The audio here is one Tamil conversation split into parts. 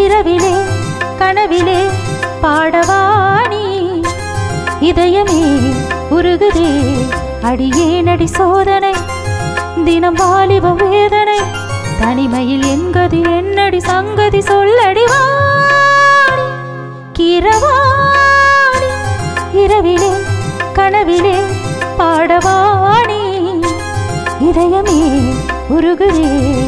இரவிலே கனவிலே பாடவாணி இதயமே உருகுதே அடியேனடி சோதனை தினம் வாலிப வேதனை தனிமையில் என்கதி என்னடி சங்கதி சொல்லடி வாடி கிரவாணி இரவிலே கனவிலே பாடவாணி இதயமே உருகுதே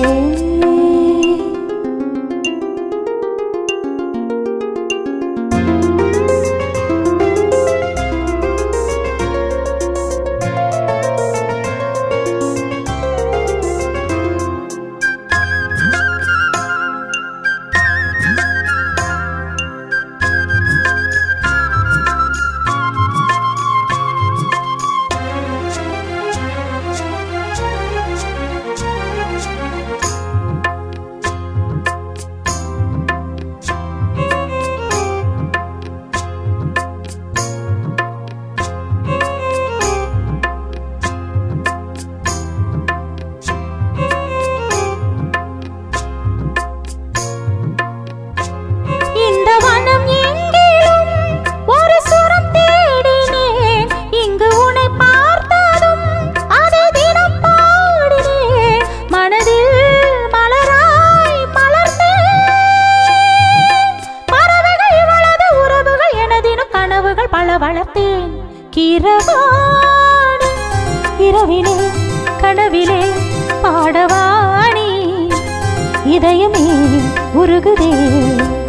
இந்த வனம் எங்கிலும் ஒரு சுரம் தேடினேன் இங்கு உன்னை பார்த்ததும் அதை தினம் பாடினேன் மனதில் மலராய் மலர்ந்தேன் பறவைகள் இவளது உறவுகள் எனதினும் கனவுகள் பல வளர்த்தேன் கிரவாணி இரவிலே கனவிலே பாடவாணி இதயமே உருகுதே